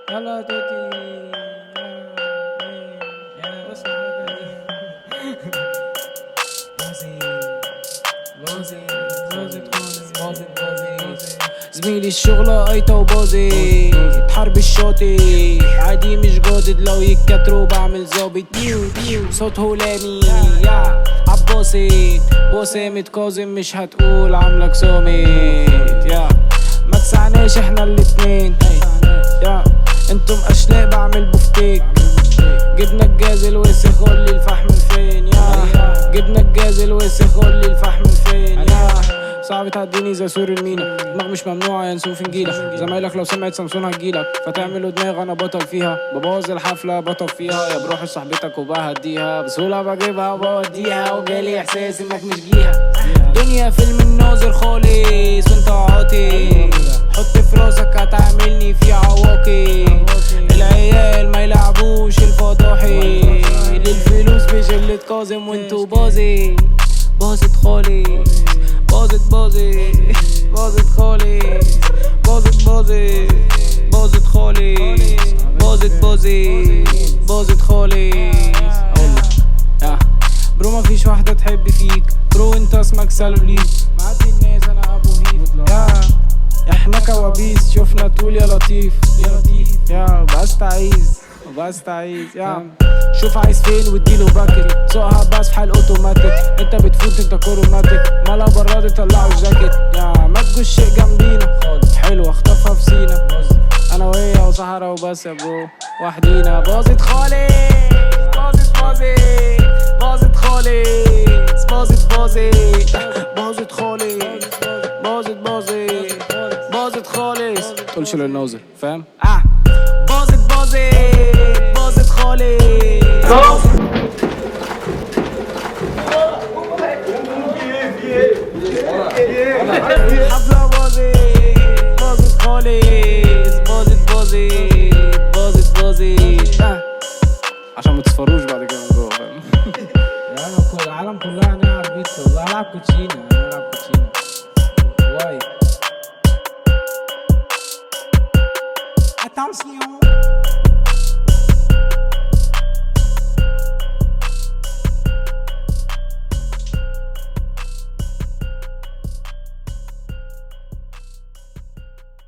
يلا توتي يا بص بوزي بوزي بوزي بوزي زميلي الشغلة قيطة وبوزي حرب الشاطي عادي مش جادد لو يتكتروا بعمل ظابط ديو ديو صوت هلامي يا عباسي وسامة كاظم مش هتقول عاملك صامت يا ما تسعناش احنا الاتنين يا انتم اشلاء بعمل بفتيك جبنا الجاز الوسخ قول لي الفحم فين يا جبنا الجاز الوسخ قول لي الفحم فين يا صعب تعديني زي سور المينا دماغ مش ممنوعة يا نسوم في نجيلة زمايلك لو سمعت سامسون هتجيلك فتعملوا دماغ انا بطل فيها ببوظ الحفلة بطل فيها يا بروح لصاحبتك وبهديها بسهولة بجيبها وبوديها وجالي احساس انك مش جيها دنيا فيلم الناظر خالص وانت عاطي حط في راسك هتعملني في عواقي العيال ما يلعبوش الفضاحي للفلوس بشلة كاظم وانتو باظي باظت خالص باظت باظت باظت خالص باظت باظت باظت خالص باظت باظت باظت خالص اقولك يا برو مفيش واحدة تحب فيك برو انت اسمك سالوليك معدي الناس انا ابو هيف يا احنا كوابيس شفنا طول يا لطيف يا لطيف يا بس تعيز بس تعيز يا شوف عايز فين واديله باكت سوقها بس في حال اوتوماتيك انت بتفوت انت كوروماتيك مالها براد طلعوا الجاكيت يا ما تجوش شيء جنبينا حلوة اخطفها في سينا انا وهي وصحرا وبس يا برو وحدينا باظت خالص باظت باظت باظت خالص باظت باظت باظت خالص باظت باظت باظت خالص تقولش للناظر فاهم اه باظت باظت باظت خالص حفلة باظت باظت خالص باظت باظت باظت باظت آه. عشان ما تصفروش بعد كده من جوه فاهم العالم كل العالم كلها هنلعب بيت والله هلعب كوتشينة هنلعب كوتشينة واي Attention